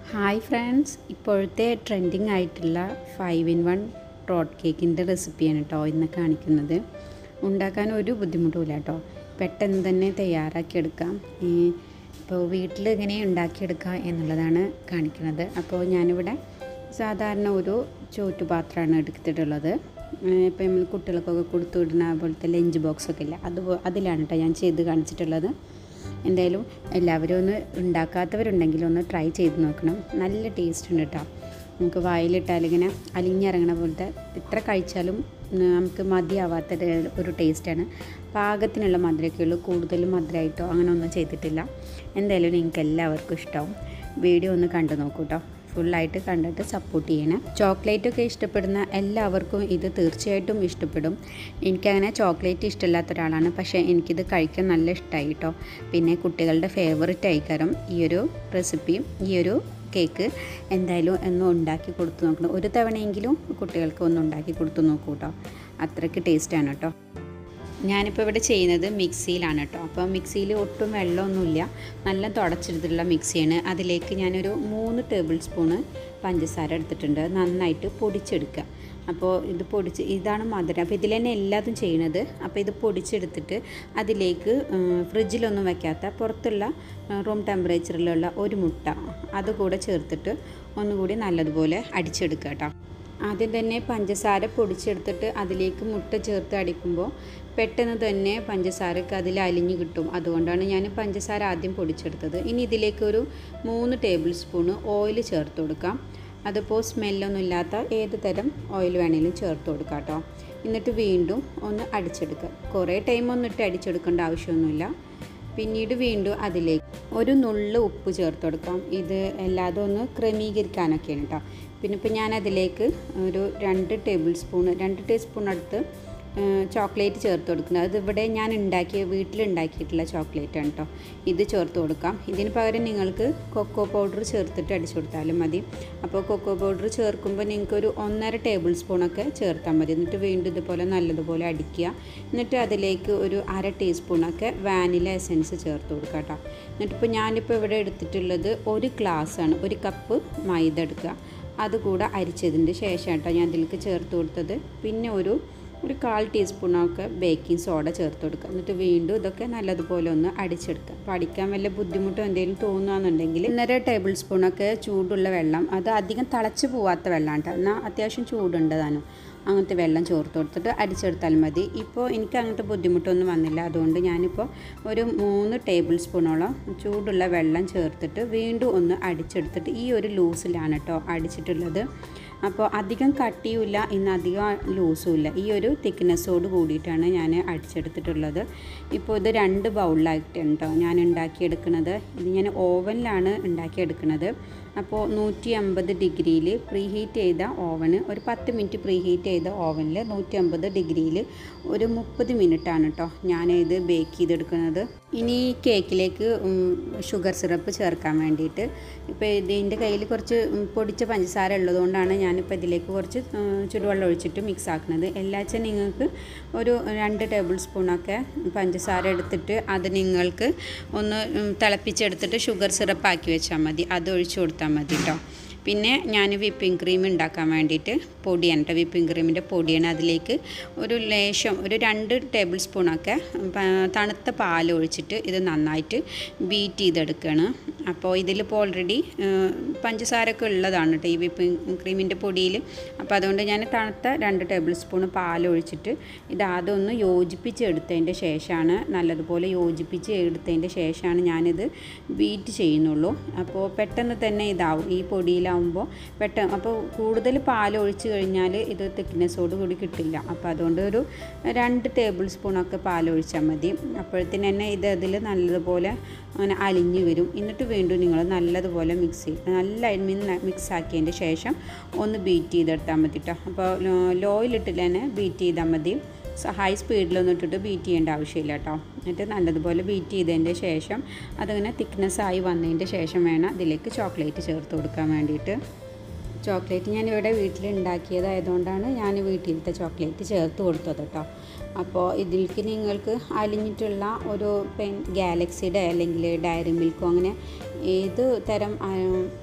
hi friends ഇപ്പോഴത്തെ trending ആയിട്ടുള്ള five in one road കേക്കിൻ്റെ റെസിപ്പിയാണ് കേട്ടോ ഇന്ന് കാണിക്കുന്നത് ഉണ്ടാക്കാൻ ഒരു ബുദ്ധിമുട്ടുമില്ല കേട്ടോ പെട്ടെന്ന് തന്നെ തയ്യാറാക്കിയെടുക്കാം ഈ ഇപ്പോൾ വീട്ടിൽ എങ്ങനെ ഉണ്ടാക്കിയെടുക്കുക എന്നുള്ളതാണ് കാണിക്കുന്നത് അപ്പോൾ ഞാനിവിടെ സാധാരണ ഒരു ചോറ്റുപാത്രമാണ് എടുത്തിട്ടുള്ളത് ഇപ്പം നമ്മൾ കുട്ടികൾക്കൊക്കെ കൊടുത്തു വിടുന്ന പോലത്തെ ലഞ്ച് ബോക്സൊക്കെ ഇല്ല അത് അതിലാണ് കേട്ടോ ഞാൻ ചെയ്ത് കാണിച്ചിട്ടുള്ളത് എന്തായാലും എല്ലാവരും ഒന്ന് ഉണ്ടാക്കാത്തവരുണ്ടെങ്കിൽ ഒന്ന് ട്രൈ ചെയ്ത് നോക്കണം നല്ല ടേസ്റ്റ് ഉണ്ട് കേട്ടോ നമുക്ക് വായിലിട്ടാൽ ഇങ്ങനെ അലിഞ്ഞിറങ്ങണ പോലത്തെ എത്ര കഴിച്ചാലും നമുക്ക് മതിയാവാത്ത ഒരു ടേസ്റ്റാണ് പാകത്തിനുള്ള മധുരമൊക്കെ ഉള്ളൂ കൂടുതലും മധുരമായിട്ടോ അങ്ങനെ ഒന്നും ചെയ്തിട്ടില്ല എന്തായാലും നിങ്ങൾക്ക് എല്ലാവർക്കും ഇഷ്ടമാവും വീഡിയോ ഒന്ന് കണ്ടു നോക്കൂ കേട്ടോ ഫുള്ളായിട്ട് കണ്ടിട്ട് സപ്പോർട്ട് ചെയ്യണം ചോക്ലേറ്റ് ഒക്കെ ഇഷ്ടപ്പെടുന്ന എല്ലാവർക്കും ഇത് തീർച്ചയായിട്ടും ഇഷ്ടപ്പെടും എനിക്കങ്ങനെ ചോക്ലേറ്റ് ഇഷ്ടമില്ലാത്ത ഒരാളാണ് പക്ഷേ എനിക്കിത് കഴിക്കാൻ നല്ല ഇഷ്ടമായി കേട്ടോ പിന്നെ കുട്ടികളുടെ ഫേവററ്റ് ആയിക്കാരം ഈ ഒരു റെസിപ്പിയും ഈ ഒരു കേക്ക് എന്തായാലും ഒന്ന് ഉണ്ടാക്കി കൊടുത്തു നോക്കണം ഒരു തവണയെങ്കിലും കുട്ടികൾക്ക് ഒന്ന് ഉണ്ടാക്കി കൊടുത്തു നോക്കൂ കേട്ടോ അത്രയ്ക്ക് ടേസ്റ്റാണ് കേട്ടോ ഞാനിപ്പോൾ ഇവിടെ ചെയ്യുന്നത് മിക്സിയിലാണ് കേട്ടോ അപ്പോൾ മിക്സിയിൽ ഒട്ടും വെള്ളമൊന്നുമില്ല നല്ല തുടച്ചെടുത്തിട്ടുള്ള മിക്സിയാണ് അതിലേക്ക് ഞാനൊരു മൂന്ന് ടേബിൾ സ്പൂണ് പഞ്ചസാര എടുത്തിട്ടുണ്ട് നന്നായിട്ട് പൊടിച്ചെടുക്കുക അപ്പോൾ ഇത് പൊടിച്ച് ഇതാണ് മധുരം അപ്പോൾ ഇതിൽ തന്നെ എല്ലാതും ചെയ്യണത് അപ്പോൾ ഇത് പൊടിച്ചെടുത്തിട്ട് അതിലേക്ക് ഫ്രിഡ്ജിലൊന്നും വയ്ക്കാത്ത പുറത്തുള്ള റൂം ടെമ്പറേച്ചറിലുള്ള ഒരു മുട്ട അതുകൂടെ ചേർത്തിട്ട് ഒന്നുകൂടി നല്ലതുപോലെ അടിച്ചെടുക്കുക കേട്ടോ ആദ്യം തന്നെ പഞ്ചസാര പൊടിച്ചെടുത്തിട്ട് അതിലേക്ക് മുട്ട ചേർത്ത് അടിക്കുമ്പോൾ പെട്ടെന്ന് തന്നെ പഞ്ചസാരക്ക് അതിൽ അലിഞ്ഞ് കിട്ടും അതുകൊണ്ടാണ് ഞാൻ പഞ്ചസാര ആദ്യം പൊടിച്ചെടുത്തത് ഇനി ഇതിലേക്ക് ഒരു മൂന്ന് ടേബിൾ സ്പൂണ് ഓയിൽ ചേർത്ത് കൊടുക്കാം അതിപ്പോൾ സ്മെല്ലൊന്നും ഇല്ലാത്ത ഏത് തരം ഓയിൽ വേണേലും ചേർത്ത് കൊടുക്കാം കേട്ടോ എന്നിട്ട് വീണ്ടും ഒന്ന് അടിച്ചെടുക്കുക കുറേ ടൈം ഒന്നിട്ട് അടിച്ചെടുക്കേണ്ട ആവശ്യമൊന്നുമില്ല പിന്നീട് വീണ്ടും അതിലേക്ക് ഒരു നുള്ള് ഉപ്പ് ചേർത്ത് കൊടുക്കാം ഇത് എല്ലാതും ഒന്ന് ക്രമീകരിക്കാനൊക്കെയാണ് കേട്ടോ പിന്നെ ഇപ്പോൾ ഞാൻ അതിലേക്ക് ഒരു രണ്ട് ടേബിൾ സ്പൂൺ രണ്ട് ടീസ്പൂൺ അടുത്ത് ചോക്ലേറ്റ് ചേർത്ത് കൊടുക്കുന്നത് അത് ഇവിടെ ഞാൻ ഉണ്ടാക്കിയ വീട്ടിലുണ്ടാക്കിയിട്ടുള്ള ചോക്ലേറ്റ് ആണ് കേട്ടോ ഇത് ചേർത്ത് കൊടുക്കാം ഇതിന് പകരം നിങ്ങൾക്ക് കൊക്കോ പൗഡർ ചേർത്തിട്ട് അടിച്ചു കൊടുത്താലും മതി അപ്പോൾ കൊക്കോ പൗഡർ ചേർക്കുമ്പോൾ നിങ്ങൾക്ക് ഒരു ഒന്നര ടേബിൾ സ്പൂണൊക്കെ ചേർത്താൽ മതി എന്നിട്ട് വീണ്ടും ഇതുപോലെ നല്ലതുപോലെ അടിക്കുക എന്നിട്ട് അതിലേക്ക് ഒരു അര ടീസ്പൂണൊക്കെ വാനില എസൻസ് ചേർത്ത് കൊടുക്കുക കേട്ടോ എന്നിട്ടിപ്പോൾ ഞാനിപ്പോൾ ഇവിടെ എടുത്തിട്ടുള്ളത് ഒരു ഗ്ലാസ്സാണ് ഒരു കപ്പ് മൈദ എടുക്കുക അതുകൂടെ അരിച്ചതിൻ്റെ ശേഷം കേട്ടോ ഞാൻ അതിലേക്ക് ചേർത്ത് കൊടുത്തത് പിന്നെ ഒരു ഒരു കാൽ ടീസ്പൂണൊക്കെ ബേക്കിംഗ് സോഡ ചേർത്ത് കൊടുക്കുക എന്നിട്ട് വീണ്ടും ഇതൊക്കെ നല്ലതുപോലെ ഒന്ന് അടിച്ചെടുക്കുക അപ്പോൾ അടിക്കാൻ വല്ല ബുദ്ധിമുട്ടോ എന്തെങ്കിലും തോന്നുകയെന്നുണ്ടെങ്കിൽ ഒന്നര ടേബിൾ സ്പൂണൊക്കെ ചൂടുള്ള വെള്ളം അത് അധികം തിളച്ച് പോവാത്ത വെള്ളമാണ് കേട്ടോ എന്നാൽ അത്യാവശ്യം ചൂടുണ്ട് താനും അങ്ങനത്തെ വെള്ളം ചോർത്ത് കൊടുത്തിട്ട് അടിച്ചെടുത്താൽ മതി ഇപ്പോൾ എനിക്ക് അങ്ങനത്തെ ബുദ്ധിമുട്ടൊന്നും വന്നില്ല അതുകൊണ്ട് ഞാനിപ്പോൾ ഒരു മൂന്ന് ടേബിൾ സ്പൂണോളം ചൂടുള്ള വെള്ളം ചേർത്തിട്ട് വീണ്ടും ഒന്ന് അടിച്ചെടുത്തിട്ട് ഈ ഒരു ലൂസിലാണ് കേട്ടോ അടിച്ചിട്ടുള്ളത് അപ്പോൾ അധികം കട്ടിയുമില്ല ഇന്ന് അധികം ലൂസും ഇല്ല ഈ ഒരു തിക്നെസ്സോട് കൂടിയിട്ടാണ് ഞാൻ അടിച്ചെടുത്തിട്ടുള്ളത് ഇപ്പോൾ ഇത് രണ്ട് ബൗളിലായിട്ടാണ് കേട്ടോ ഞാൻ ഉണ്ടാക്കിയെടുക്കുന്നത് ഇത് ഞാൻ ഓവനിലാണ് ഉണ്ടാക്കിയെടുക്കുന്നത് അപ്പോൾ നൂറ്റി അമ്പത് ഡിഗ്രിയിൽ പ്രീ ഹീറ്റ് ചെയ്ത ഓവന് ഒരു പത്ത് മിനിറ്റ് പ്രീ ഹീറ്റ് ചെയ്ത ഓവനിൽ നൂറ്റി അമ്പത് ഡിഗ്രിയിൽ ഒരു മുപ്പത് മിനിറ്റാണ് കേട്ടോ ഞാൻ ഇത് ബേക്ക് ചെയ്തെടുക്കുന്നത് ഇനി കേക്കിലേക്ക് ഷുഗർ സിറപ്പ് ചേർക്കാൻ വേണ്ടിയിട്ട് ഇപ്പോൾ ഇതിൻ്റെ കയ്യിൽ കുറച്ച് പൊടിച്ച പഞ്ചസാര ഉള്ളതുകൊണ്ടാണ് ഞാനിപ്പോൾ ഇതിലേക്ക് കുറച്ച് ചുടുവെള്ളം ഒഴിച്ചിട്ട് മിക്സ് ആക്കുന്നത് എല്ലാച്ചും നിങ്ങൾക്ക് ഒരു രണ്ട് ടേബിൾ സ്പൂണൊക്കെ പഞ്ചസാര എടുത്തിട്ട് അത് നിങ്ങൾക്ക് ഒന്ന് തിളപ്പിച്ചെടുത്തിട്ട് ഷുഗർ സിറപ്പ് ആക്കി വെച്ചാൽ മതി അത് ഒഴിച്ചു കൊടുത്താൽ മതി കേട്ടോ പിന്നെ ഞാൻ വിപ്പിംഗ് ക്രീം ഉണ്ടാക്കാൻ വേണ്ടിയിട്ട് പൊടിയാണ് കേട്ടോ വിപ്പിംഗ് ക്രീമിൻ്റെ പൊടിയാണ് അതിലേക്ക് ഒരു ലേശം ഒരു രണ്ട് ടേബിൾ സ്പൂണൊക്കെ തണുത്ത പാൽ ഒഴിച്ചിട്ട് ഇത് നന്നായിട്ട് ബീറ്റ് ചെയ്തെടുക്കുകയാണ് അപ്പോൾ ഇതിലിപ്പോൾ ഓൾറെഡി പഞ്ചസാരൊക്കെ ഉള്ളതാണ് കേട്ടോ ഈ വിപ്പിംഗ് ക്രീമിൻ്റെ പൊടിയിൽ അപ്പോൾ അതുകൊണ്ട് ഞാൻ തണുത്ത രണ്ട് ടേബിൾ സ്പൂൺ പാൽ ഒഴിച്ചിട്ട് ഇത് ആദ്യം ഒന്ന് യോജിപ്പിച്ച് എടുത്തതിൻ്റെ ശേഷമാണ് നല്ലതുപോലെ യോജിപ്പിച്ച് എടുത്തതിൻ്റെ ശേഷമാണ് ഞാനിത് ബീറ്റ് ചെയ്യുന്നുള്ളൂ അപ്പോൾ പെട്ടെന്ന് തന്നെ ഇതാവും ഈ പൊടിയിലാവുമ്പോൾ പെട്ടെന്ന് അപ്പോൾ കൂടുതൽ പാൽ ഒഴിച്ച് കഴിഞ്ഞാൽ ഇത് തിക്നെസ്സോട് കൂടി കിട്ടില്ല അപ്പോൾ അതുകൊണ്ട് ഒരു രണ്ട് ടേബിൾ സ്പൂണൊക്കെ പാൽ ഒഴിച്ചാൽ മതി അപ്പോഴത്തേന് തന്നെ ഇത് അതിൽ നല്ലതുപോലെ അങ്ങനെ അലിഞ്ഞ് വരും എന്നിട്ട് വീണ്ടും നിങ്ങൾ നല്ലതുപോലെ മിക്സ് ചെയ്ത് നല്ല മിക്സ് ആക്കിയതിൻ്റെ ശേഷം ഒന്ന് ബീറ്റ് ചെയ്തെടുത്താൽ മതി കേട്ടോ അപ്പോൾ ലോയിലിട്ടിട്ട് തന്നെ ബീറ്റ് ചെയ്താൽ മതി ഹൈ സ്പീഡിലൊന്നും ഇട്ടിട്ട് ബീറ്റ് ചെയ്യേണ്ട ആവശ്യമില്ല കേട്ടോ എന്നിട്ട് നല്ലതുപോലെ ബീറ്റ് ചെയ്തതിൻ്റെ ശേഷം അതിങ്ങനെ തിക്നെസ് ആയി വന്നതിൻ്റെ ശേഷം വേണം ഇതിലേക്ക് ചോക്ലേറ്റ് ചേർത്ത് കൊടുക്കാൻ വേണ്ടിയിട്ട് ചോക്ലേറ്റ് ഞാൻ ഇവിടെ വീട്ടിൽ ഉണ്ടാക്കിയതായതുകൊണ്ടാണ് ഞാൻ വീട്ടിലത്തെ ചോക്ലേറ്റ് ചേർത്ത് കൊടുത്തത് കേട്ടോ അപ്പോൾ ഇതിലേക്ക് നിങ്ങൾക്ക് അലിഞ്ഞിട്ടുള്ള ഒരു പെൻ ഗാലക്സിയുടെ അല്ലെങ്കിൽ ഡയറി മിൽക്കോ അങ്ങനെ ഏത് തരം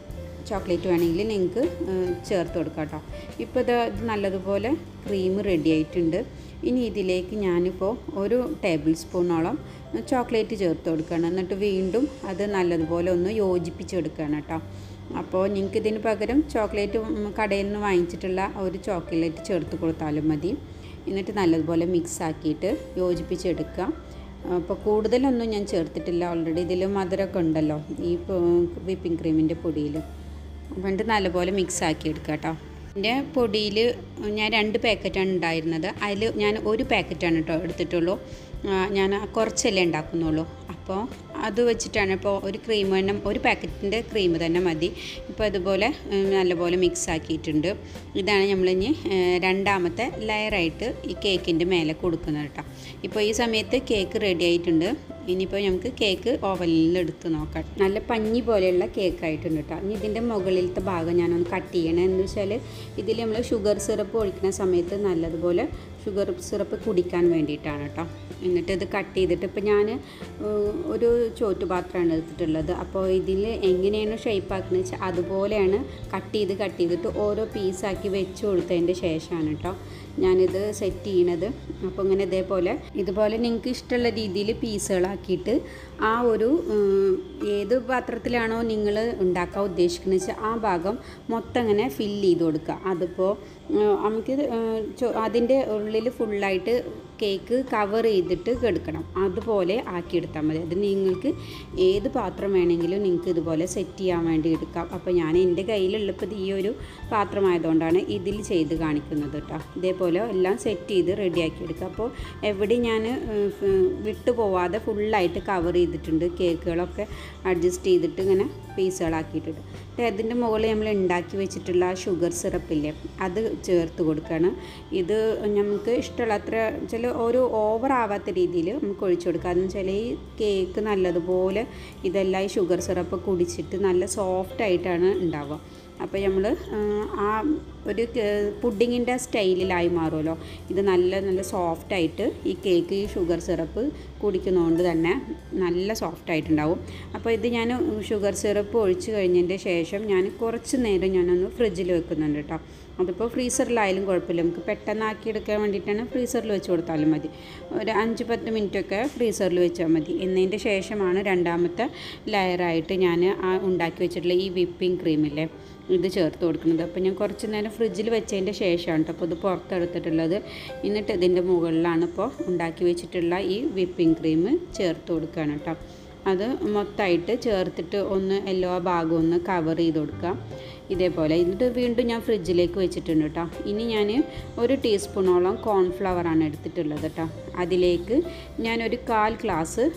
ചോക്ലേറ്റ് വേണമെങ്കിൽ നിങ്ങൾക്ക് ചേർത്ത് കൊടുക്കാം കേട്ടോ ഇപ്പോൾ ഇത് ഇത് നല്ലതുപോലെ ക്രീം റെഡി ആയിട്ടുണ്ട് ഇനി ഇതിലേക്ക് ഞാനിപ്പോൾ ഒരു ടേബിൾ സ്പൂണോളം ചോക്ലേറ്റ് ചേർത്ത് കൊടുക്കുകയാണ് എന്നിട്ട് വീണ്ടും അത് നല്ലതുപോലെ ഒന്ന് യോജിപ്പിച്ചെടുക്കുകയാണ് കേട്ടോ അപ്പോൾ നിങ്ങൾക്ക് ഇതിന് പകരം ചോക്ലേറ്റ് കടയിൽ നിന്ന് വാങ്ങിച്ചിട്ടുള്ള ഒരു ചോക്ലേറ്റ് ചേർത്ത് കൊടുത്താലും മതി എന്നിട്ട് നല്ലതുപോലെ മിക്സ് ആക്കിയിട്ട് യോജിപ്പിച്ചെടുക്കുക അപ്പോൾ കൂടുതലൊന്നും ഞാൻ ചേർത്തിട്ടില്ല ഓൾറെഡി ഇതിൽ മധുരമൊക്കെ ഉണ്ടല്ലോ ഈ വിപ്പിംഗ് ക്രീമിൻ്റെ പൊടിയിൽ എന്നിട്ട് നല്ലപോലെ മിക്സ് ആക്കി എടുക്കുക കേട്ടോ എൻ്റെ പൊടിയിൽ ഞാൻ രണ്ട് പാക്കറ്റാണ് ഉണ്ടായിരുന്നത് അതിൽ ഞാൻ ഒരു പാക്കറ്റാണ് കേട്ടോ എടുത്തിട്ടുള്ളൂ ഞാൻ കുറച്ചല്ലേ ഉണ്ടാക്കുന്നുള്ളൂ അപ്പോൾ അത് വെച്ചിട്ടാണ് ഇപ്പോൾ ഒരു ക്രീം തന്നെ ഒരു പാക്കറ്റിൻ്റെ ക്രീം തന്നെ മതി ഇപ്പോൾ അതുപോലെ നല്ലപോലെ മിക്സ് ആക്കിയിട്ടുണ്ട് ഇതാണ് നമ്മളിനി രണ്ടാമത്തെ ലെയറായിട്ട് ഈ കേക്കിൻ്റെ മേലെ കൊടുക്കുന്നത് കേട്ടോ ഇപ്പോൾ ഈ സമയത്ത് കേക്ക് റെഡി ആയിട്ടുണ്ട് ഇനിയിപ്പോൾ നമുക്ക് കേക്ക് ഓവനിൽ എടുത്ത് നോക്കാം നല്ല പഞ്ഞി പോലെയുള്ള കേക്ക് ആയിട്ടുണ്ട് കേട്ടോ ഇനി ഇതിൻ്റെ മുകളിലത്തെ ഭാഗം ഞാനൊന്ന് കട്ട് ചെയ്യണം എന്ന് വെച്ചാൽ ഇതിൽ നമ്മൾ ഷുഗർ സിറപ്പ് ഒഴിക്കുന്ന സമയത്ത് നല്ലതുപോലെ ഷുഗർ സിറപ്പ് കുടിക്കാൻ വേണ്ടിയിട്ടാണ് കേട്ടോ എന്നിട്ട് ഇത് കട്ട് ചെയ്തിട്ട് ഇപ്പോൾ ഞാൻ ഒരു ചോറ്റുപാത്രമാണ് എടുത്തിട്ടുള്ളത് അപ്പോൾ ഇതിൽ എങ്ങനെയാണ് ഷേപ്പ് ആക്കുന്നത് വെച്ചാൽ അതുപോലെയാണ് കട്ട് ചെയ്ത് കട്ട് ചെയ്തിട്ട് ഓരോ പീസാക്കി വെച്ച് കൊടുത്തതിൻ്റെ ശേഷമാണ് കേട്ടോ ഞാനിത് സെറ്റ് ചെയ്യണത് അപ്പോൾ ഇങ്ങനെ ഇതേപോലെ ഇതുപോലെ നിങ്ങൾക്ക് ഇഷ്ടമുള്ള രീതിയിൽ പീസുകളാക്കിയിട്ട് ആ ഒരു ഏത് പാത്രത്തിലാണോ നിങ്ങൾ ഉണ്ടാക്കാൻ ഉദ്ദേശിക്കുന്നത് വെച്ചാൽ ആ ഭാഗം മൊത്തം അങ്ങനെ ഫില്ല് ചെയ്ത് കൊടുക്കുക അതിപ്പോൾ നമുക്ക് അതിൻ്റെ ഉള്ളിൽ ഫുള്ളായിട്ട് കേക്ക് കവർ ചെയ്തിട്ട് കെടുക്കണം അതുപോലെ ആക്കിയെടുത്താൽ മതി അത് നിങ്ങൾക്ക് ഏത് പാത്രം വേണമെങ്കിലും നിങ്ങൾക്ക് ഇതുപോലെ സെറ്റ് ചെയ്യാൻ വേണ്ടി എടുക്കാം അപ്പോൾ ഞാൻ എൻ്റെ കയ്യിലുള്ളപ്പോൾ ഈ ഒരു പാത്രമായതുകൊണ്ടാണ് ഇതിൽ ചെയ്ത് കാണിക്കുന്നത് കേട്ടോ ഇതേപോലെ എല്ലാം സെറ്റ് ചെയ്ത് റെഡിയാക്കി എടുക്കുക അപ്പോൾ എവിടെ ഞാൻ വിട്ടു പോവാതെ ഫുള്ളായിട്ട് കവർ ചെയ്തിട്ടുണ്ട് കേക്കുകളൊക്കെ അഡ്ജസ്റ്റ് ചെയ്തിട്ട് ഇങ്ങനെ പീസുകളാക്കിയിട്ടുണ്ട് അതിൻ്റെ മുകളിൽ നമ്മൾ ഉണ്ടാക്കി വെച്ചിട്ടുള്ള ഷുഗർ സിറപ്പില്ലേ അത് ചേർത്ത് കൊടുക്കുകയാണ് ഇത് നമുക്ക് ഇഷ്ടമുള്ള അത്ര ചില ഒരു ഓവർ ആവാത്ത രീതിയിൽ നമുക്ക് ഒഴിച്ചു കൊടുക്കുക അതെന്ന് വെച്ചാൽ ഈ കേക്ക് നല്ലതുപോലെ ഇതെല്ലാം ഈ ഷുഗർ സിറപ്പ് കുടിച്ചിട്ട് നല്ല സോഫ്റ്റ് ആയിട്ടാണ് ഉണ്ടാവുക അപ്പോൾ നമ്മൾ ആ ഒരു പുഡിങ്ങിൻ്റെ സ്റ്റൈലിലായി മാറുമല്ലോ ഇത് നല്ല നല്ല സോഫ്റ്റായിട്ട് ഈ കേക്ക് ഈ ഷുഗർ സിറപ്പ് കുടിക്കുന്നതുകൊണ്ട് തന്നെ നല്ല സോഫ്റ്റ് ആയിട്ടുണ്ടാവും അപ്പോൾ ഇത് ഞാൻ ഷുഗർ സിറപ്പ് ഒഴിച്ച് കഴിഞ്ഞതിൻ്റെ ശേഷം ഞാൻ കുറച്ച് നേരം ഞാനൊന്ന് ഫ്രിഡ്ജിൽ വെക്കുന്നുണ്ട് കേട്ടോ അതിപ്പോൾ ഫ്രീസറിലായാലും കുഴപ്പമില്ല നമുക്ക് പെട്ടെന്ന് ആക്കിയെടുക്കാൻ വേണ്ടിയിട്ടാണ് ഫ്രീസറിൽ വെച്ച് കൊടുത്താലും മതി ഒരു അഞ്ച് പത്ത് മിനിറ്റൊക്കെ ഫ്രീസറിൽ വെച്ചാൽ മതി എന്നതിൻ്റെ ശേഷമാണ് രണ്ടാമത്തെ ലെയറായിട്ട് ഞാൻ ആ ഉണ്ടാക്കി വെച്ചിട്ടുള്ള ഈ വിപ്പിംഗ് ക്രീമില്ലേ ഇത് ചേർത്ത് കൊടുക്കുന്നത് അപ്പോൾ ഞാൻ കുറച്ച് നേരം ഫ്രിഡ്ജിൽ വെച്ചതിൻ്റെ ശേഷമാണ് കേട്ടോ അപ്പോൾ ഇത് പുറത്തെടുത്തിട്ടുള്ളത് എന്നിട്ട് ഇതിൻ്റെ മുകളിലാണ് ഇപ്പോൾ ഉണ്ടാക്കി വെച്ചിട്ടുള്ള ഈ വിപ്പിംഗ് ക്രീം ചേർത്ത് കൊടുക്കുകയാണ് കേട്ടോ അത് മൊത്തമായിട്ട് ചേർത്തിട്ട് ഒന്ന് എല്ലാ ഭാഗവും ഒന്ന് കവർ ചെയ്ത് കൊടുക്കാം ഇതേപോലെ എന്നിട്ട് വീണ്ടും ഞാൻ ഫ്രിഡ്ജിലേക്ക് വെച്ചിട്ടുണ്ട് കേട്ടോ ഇനി ഞാൻ ഒരു ടീസ്പൂണോളം കോൺഫ്ലവറാണ് എടുത്തിട്ടുള്ളത് കേട്ടോ അതിലേക്ക് ഞാനൊരു കാൽ ഗ്ലാസ്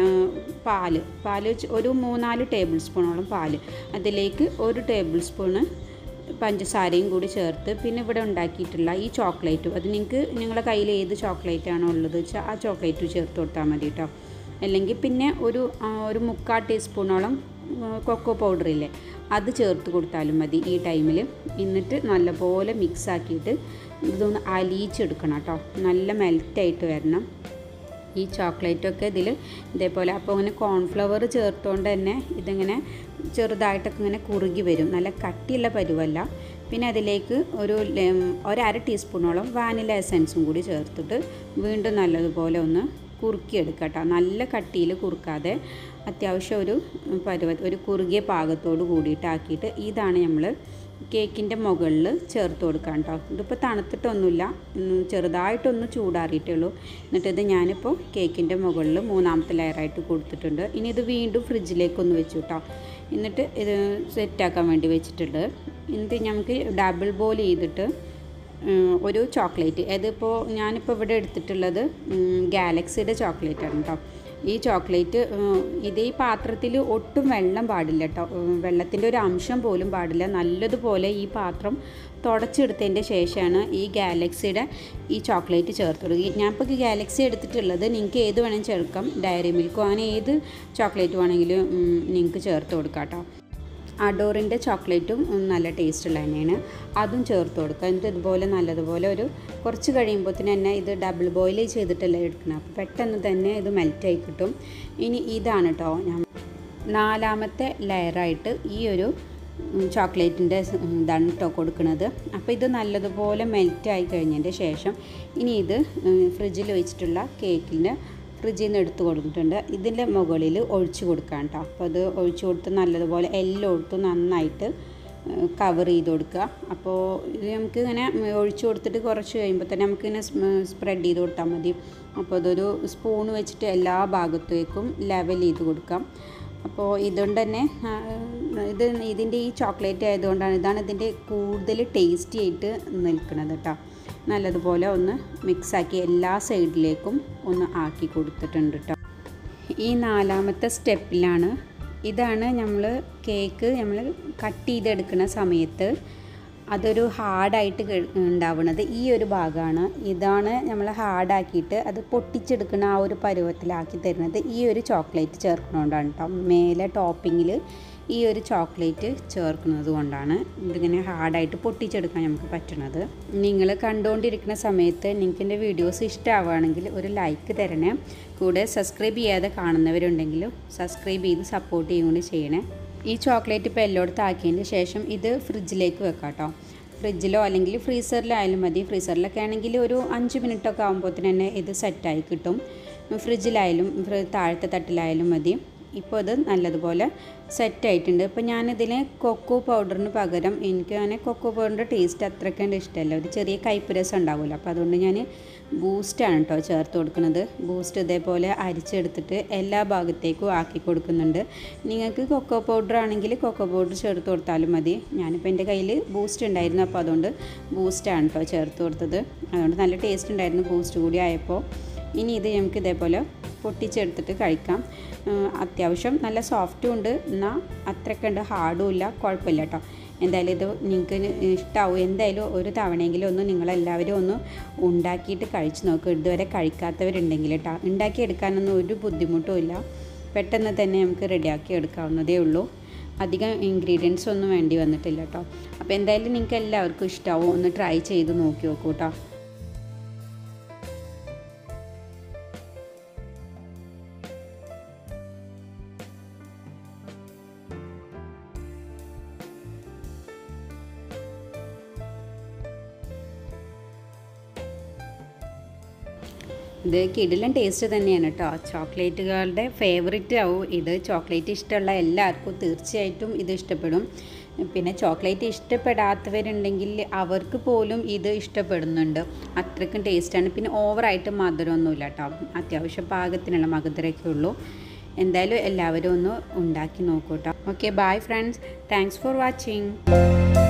പാല് പാല് ഒരു മൂന്നാല് ടേബിൾ സ്പൂണോളം പാല് അതിലേക്ക് ഒരു ടേബിൾ സ്പൂണ് പഞ്ചസാരയും കൂടി ചേർത്ത് പിന്നെ ഇവിടെ ഉണ്ടാക്കിയിട്ടുള്ള ഈ ചോക്ലേറ്റും അത് നിങ്ങൾക്ക് നിങ്ങളുടെ കയ്യിൽ ഏത് ചോക്ലേറ്റ് ആണോ ഉള്ളത് വെച്ചാൽ ആ ചോക്ലേറ്റ് ചേർത്ത് കൊടുത്താൽ മതി കേട്ടോ അല്ലെങ്കിൽ പിന്നെ ഒരു ഒരു മുക്കാൽ ടീസ്പൂണോളം കൊക്കോ പൗഡർ ഇല്ലേ അത് ചേർത്ത് കൊടുത്താലും മതി ഈ ടൈമിൽ എന്നിട്ട് നല്ലപോലെ മിക്സ് ആക്കിയിട്ട് ഇതൊന്ന് അലിയിച്ചെടുക്കണം കേട്ടോ നല്ല മെൽറ്റായിട്ട് വരണം ഈ ചോക്ലേറ്റൊക്കെ ഇതിൽ ഇതേപോലെ അപ്പോൾ ഇങ്ങനെ കോൺഫ്ലവർ ചേർത്തുകൊണ്ട് തന്നെ ഇതിങ്ങനെ ചെറുതായിട്ടൊക്കെ ഇങ്ങനെ കുറുകി വരും നല്ല കട്ടിയുള്ള പരുവല്ല പിന്നെ അതിലേക്ക് ഒരു ഒരര ടീസ്പൂണോളം വാനില എസൻസും കൂടി ചേർത്തിട്ട് വീണ്ടും നല്ലതുപോലെ ഒന്ന് കുറുക്കിയെടുക്കുക കേട്ടോ നല്ല കട്ടിയിൽ കുറുക്കാതെ അത്യാവശ്യം ഒരു പരുവ ഒരു കുറുകിയ പാകത്തോട് കൂടിയിട്ടാക്കിയിട്ട് ഇതാണ് നമ്മൾ കേക്കിൻ്റെ മുകളിൽ ചേർത്ത് കൊടുക്കാം കേട്ടോ ഇതിപ്പോൾ തണുത്തിട്ടൊന്നുമില്ല ചെറുതായിട്ടൊന്ന് ചൂടാറിയിട്ടേ ഉള്ളൂ എന്നിട്ട് ഇത് ഞാനിപ്പോൾ കേക്കിൻ്റെ മുകളിൽ മൂന്നാമത്തെ ലെയറായിട്ട് കൊടുത്തിട്ടുണ്ട് ഇനി ഇത് വീണ്ടും ഫ്രിഡ്ജിലേക്കൊന്ന് വെച്ചു കേട്ടോ എന്നിട്ട് ഇത് സെറ്റാക്കാൻ വേണ്ടി വെച്ചിട്ടുണ്ട് എന്നിട്ട് നമുക്ക് ഡബിൾ ബോയിൽ ചെയ്തിട്ട് ഒരു ചോക്ലേറ്റ് അതിപ്പോൾ ഞാനിപ്പോൾ ഇവിടെ എടുത്തിട്ടുള്ളത് ഗാലക്സിയുടെ ചോക്ലേറ്റാണ് കേട്ടോ ഈ ചോക്ലേറ്റ് ഇതേ പാത്രത്തിൽ ഒട്ടും വെള്ളം പാടില്ല കേട്ടോ വെള്ളത്തിൻ്റെ ഒരു അംശം പോലും പാടില്ല നല്ലതുപോലെ ഈ പാത്രം തുടച്ചെടുത്തതിൻ്റെ ശേഷമാണ് ഈ ഗാലക്സിയുടെ ഈ ചോക്ലേറ്റ് ചേർത്ത് കൊടുക്കുക ഞാനിപ്പോൾ ഗാലക്സി എടുത്തിട്ടുള്ളത് നിങ്ങൾക്ക് ഏത് വേണമെങ്കിലും ചേർക്കാം ഡയറി മിൽക്കോ അങ്ങനെ ഏത് ചോക്ലേറ്റ് വേണമെങ്കിലും നിങ്ങൾക്ക് ചേർത്ത് കൊടുക്കാം കേട്ടോ അഡോറിൻ്റെ ചോക്ലേറ്റും നല്ല ടേസ്റ്റുള്ള തന്നെയാണ് അതും ചേർത്ത് കൊടുക്കുക എന്നിട്ട് ഇതുപോലെ നല്ലതുപോലെ ഒരു കുറച്ച് കഴിയുമ്പോൾ തന്നെ ഇത് ഡബിൾ ബോയിൽ ചെയ്തിട്ടല്ലേ എടുക്കണം അപ്പോൾ പെട്ടെന്ന് തന്നെ ഇത് മെൽറ്റായി കിട്ടും ഇനി ഇതാണ് കേട്ടോ ഞാൻ നാലാമത്തെ ലെയറായിട്ട് ഈ ഒരു ചോക്ലേറ്റിൻ്റെ ഇതാണ് കേട്ടോ കൊടുക്കുന്നത് അപ്പോൾ ഇത് നല്ലതുപോലെ മെൽറ്റായി കഴിഞ്ഞതിൻ്റെ ശേഷം ഇനി ഇത് ഫ്രിഡ്ജിൽ വെച്ചിട്ടുള്ള കേക്കിൻ്റെ ഫ്രിഡ്ജിൽ നിന്ന് എടുത്ത് കൊടുത്തിട്ടുണ്ട് ഇതിൻ്റെ മുകളിൽ ഒഴിച്ച് കൊടുക്കാം കേട്ടോ അപ്പോൾ അത് ഒഴിച്ച് കൊടുത്ത് നല്ലതുപോലെ എല്ലായിടത്തും നന്നായിട്ട് കവർ ചെയ്ത് കൊടുക്കുക അപ്പോൾ ഇത് നമുക്ക് ഇങ്ങനെ ഒഴിച്ച് കൊടുത്തിട്ട് കുറച്ച് കഴിയുമ്പോൾ തന്നെ നമുക്കിങ്ങനെ സ്പ്രെഡ് ചെയ്ത് കൊടുത്താൽ മതി അപ്പോൾ അതൊരു സ്പൂൺ വെച്ചിട്ട് എല്ലാ ഭാഗത്തേക്കും ലെവൽ ചെയ്ത് കൊടുക്കാം അപ്പോൾ ഇതുകൊണ്ട് തന്നെ ഇത് ഇതിൻ്റെ ഈ ചോക്ലേറ്റ് ആയതുകൊണ്ടാണ് ഇതാണ് ഇതിൻ്റെ കൂടുതൽ ടേസ്റ്റി ആയിട്ട് നിൽക്കുന്നത് കേട്ടോ നല്ലതുപോലെ ഒന്ന് മിക്സാക്കി എല്ലാ സൈഡിലേക്കും ഒന്ന് ആക്കി കൊടുത്തിട്ടുണ്ട് കേട്ടോ ഈ നാലാമത്തെ സ്റ്റെപ്പിലാണ് ഇതാണ് നമ്മൾ കേക്ക് നമ്മൾ കട്ട് ചെയ്തെടുക്കുന്ന സമയത്ത് അതൊരു ഹാർഡായിട്ട് ഉണ്ടാവുന്നത് ഈ ഒരു ഭാഗമാണ് ഇതാണ് നമ്മൾ ഹാർഡാക്കിയിട്ട് അത് പൊട്ടിച്ചെടുക്കുന്ന ആ ഒരു പരുവത്തിലാക്കി തരുന്നത് ഈ ഒരു ചോക്ലേറ്റ് ചേർക്കുന്നതുകൊണ്ടാണ് കേട്ടോ മേലെ ടോപ്പിങ്ങിൽ ഈ ഒരു ചോക്ലേറ്റ് ചേർക്കുന്നത് കൊണ്ടാണ് ഇതിങ്ങനെ ഹാർഡായിട്ട് പൊട്ടിച്ചെടുക്കാൻ നമുക്ക് പറ്റുന്നത് നിങ്ങൾ കണ്ടുകൊണ്ടിരിക്കുന്ന സമയത്ത് നിങ്ങൾക്ക് എൻ്റെ വീഡിയോസ് ഇഷ്ടമാവുകയാണെങ്കിൽ ഒരു ലൈക്ക് തരണേ കൂടെ സബ്സ്ക്രൈബ് ചെയ്യാതെ കാണുന്നവരുണ്ടെങ്കിലും സബ്സ്ക്രൈബ് ചെയ്ത് സപ്പോർട്ട് ചെയ്യുകയും കൂടി ചെയ്യണേ ഈ ചോക്ലേറ്റ് ഇപ്പോൾ എല്ലായിടത്ത് ആക്കിയതിന് ശേഷം ഇത് ഫ്രിഡ്ജിലേക്ക് വെക്കാം കേട്ടോ ഫ്രിഡ്ജിലോ അല്ലെങ്കിൽ ഫ്രീസറിലായാലും മതി ഫ്രീസറിലൊക്കെ ആണെങ്കിൽ ഒരു അഞ്ച് മിനിറ്റൊക്കെ ആകുമ്പോഴത്തേന് തന്നെ ഇത് സെറ്റായി കിട്ടും ഫ്രിഡ്ജിലായാലും താഴത്തെ തട്ടിലായാലും മതി ഇപ്പോൾ ഇത് നല്ലതുപോലെ സെറ്റായിട്ടുണ്ട് ഇപ്പോൾ ഞാനിതിൽ കൊക്കോ പൗഡറിന് പകരം എനിക്ക് അങ്ങനെ കൊക്കോ പൗഡറിൻ്റെ ടേസ്റ്റ് അത്രയ്ക്കണ്ട് ഇഷ്ടമല്ല ഒരു ചെറിയ കയ്പ്പ് രസം ഉണ്ടാവില്ല അപ്പോൾ അതുകൊണ്ട് ഞാൻ ബൂസ്റ്റാണ് കേട്ടോ ചേർത്ത് കൊടുക്കുന്നത് ബൂസ്റ്റ് ഇതേപോലെ അരിച്ചെടുത്തിട്ട് എല്ലാ ഭാഗത്തേക്കും ആക്കി കൊടുക്കുന്നുണ്ട് നിങ്ങൾക്ക് കൊക്കോ പൗഡർ ആണെങ്കിൽ കൊക്കോ പൗഡർ ചേർത്ത് കൊടുത്താലും മതി ഞാനിപ്പോൾ എൻ്റെ കയ്യിൽ ബൂസ്റ്റ് ഉണ്ടായിരുന്നു അപ്പോൾ അതുകൊണ്ട് ബൂസ്റ്റാണ് കേട്ടോ ചേർത്ത് കൊടുത്തത് അതുകൊണ്ട് നല്ല ടേസ്റ്റ് ഉണ്ടായിരുന്നു ബൂസ്റ്റ് കൂടി ആയപ്പോൾ ഇനി ഇത് നമുക്ക് ഇതേപോലെ പൊട്ടിച്ചെടുത്തിട്ട് കഴിക്കാം അത്യാവശ്യം നല്ല സോഫ്റ്റും ഉണ്ട് എന്നാൽ അത്രയ്ക്കുണ്ട് ഹാർഡും ഇല്ല കുഴപ്പമില്ല കേട്ടോ എന്തായാലും ഇത് നിങ്ങൾക്ക് ഇഷ്ടമാവും എന്തായാലും ഒരു തവണയെങ്കിലും ഒന്ന് നിങ്ങളെല്ലാവരും ഒന്ന് ഉണ്ടാക്കിയിട്ട് കഴിച്ച് നോക്കുക ഇതുവരെ കഴിക്കാത്തവരുണ്ടെങ്കിൽ കേട്ടോ ഉണ്ടാക്കിയെടുക്കാനൊന്നും ഒരു ബുദ്ധിമുട്ടും ഇല്ല പെട്ടെന്ന് തന്നെ നമുക്ക് റെഡിയാക്കി എടുക്കാവുന്നതേ ഉള്ളൂ അധികം ഇൻഗ്രീഡിയൻസ് ഒന്നും വേണ്ടി വന്നിട്ടില്ല കേട്ടോ അപ്പോൾ എന്തായാലും നിങ്ങൾക്ക് എല്ലാവർക്കും ഇഷ്ടമാവും ഒന്ന് ട്രൈ ചെയ്ത് നോക്കി നോക്കൂ കേട്ടോ ഇത് കിടിലൻ ടേസ്റ്റ് തന്നെയാണ് കേട്ടോ ചോക്ലേറ്റുകളുടെ ഫേവറേറ്റ് ആവും ഇത് ചോക്ലേറ്റ് ഇഷ്ടമുള്ള എല്ലാവർക്കും തീർച്ചയായിട്ടും ഇത് ഇഷ്ടപ്പെടും പിന്നെ ചോക്ലേറ്റ് ഇഷ്ടപ്പെടാത്തവരുണ്ടെങ്കിൽ അവർക്ക് പോലും ഇത് ഇഷ്ടപ്പെടുന്നുണ്ട് അത്രയ്ക്കും ടേസ്റ്റാണ് പിന്നെ ഓവറായിട്ട് മധുരമൊന്നുമില്ല കേട്ടോ അത്യാവശ്യം പാകത്തിനുള്ള മധുരമൊക്കെ ഉള്ളൂ എന്തായാലും എല്ലാവരും ഒന്ന് ഉണ്ടാക്കി നോക്കൂ കേട്ടോ okay bye friends thanks for watching